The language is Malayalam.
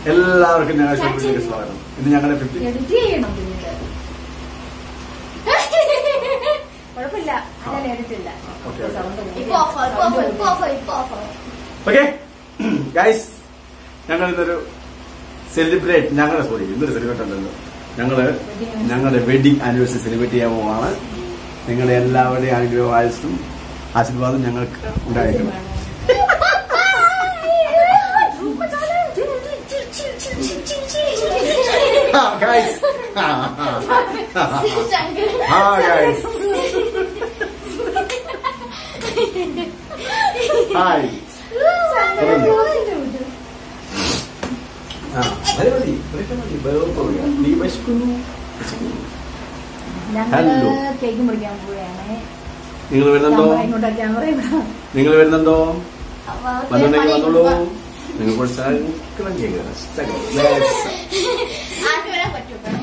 എല്ലാവർക്കും ഞങ്ങളുടെ ഷോപ്പിലേക്ക് സ്വാഗതം ഇന്ന് ഞങ്ങളുടെ ഫിഫ്റ്റി എഡിറ്റ് ചെയ്യണം പിന്നീട് കുഴപ്പമില്ല അങ്ങനെ എഡിറ്റ് ഇല്ല ഓക്കേ, ഓക്കേ. സൗണ്ട് ഇപ്പൊ ഓഫ് ഇപ്പൊ ഓഫ് ഇപ്പൊ ഓഫ് ഇപ്പൊ ഓഫ് ഓക്കെ ഗൈസ് ഞങ്ങൾ ഇന്നൊരു സെലിബ്രേറ്റ് ഞങ്ങളുടെ സോറി ഇന്നൊരു സെലിബ്രേറ്റ് ഉണ്ടല്ലോ ഞങ്ങള് ഞങ്ങളുടെ വെഡിങ് ആനിവേഴ്സറി സെലിബ്രേറ്റ് ചെയ്യാൻ പോവാണ് നിങ്ങളുടെ എല്ലാവരുടെയും അനുഗ്രഹവും ആയുസ്സും ആശീർവാദം ഞങ്ങൾക്ക് ഉണ്ടായിരിക്കണം ഗൈസ് ആ ഗൈസ് ഹായ് ആ മതി മതി ഇത്രയൊക്കെ മതി വേറൊന്നുമില്ല. നീ വിശക്കുന്നു വിശക്കുന്നു. ഞങ്ങള് Hello. കേക്ക് മുറിക്കാൻ പോവുകയാണ് നിങ്ങൾ വരുന്നുണ്ടോ ക്യാമറ ഇങ്ങോട്ടാ ക്യാമറ ഇവിടെ നിങ്ങൾ വരുന്നുണ്ടോ വന്നുണ്ടെങ്കിൽ വന്നോളൂ നിങ്ങൾ കുറച്ച് കേക്ക് ആർക്ക് വരാൻ പറ്റും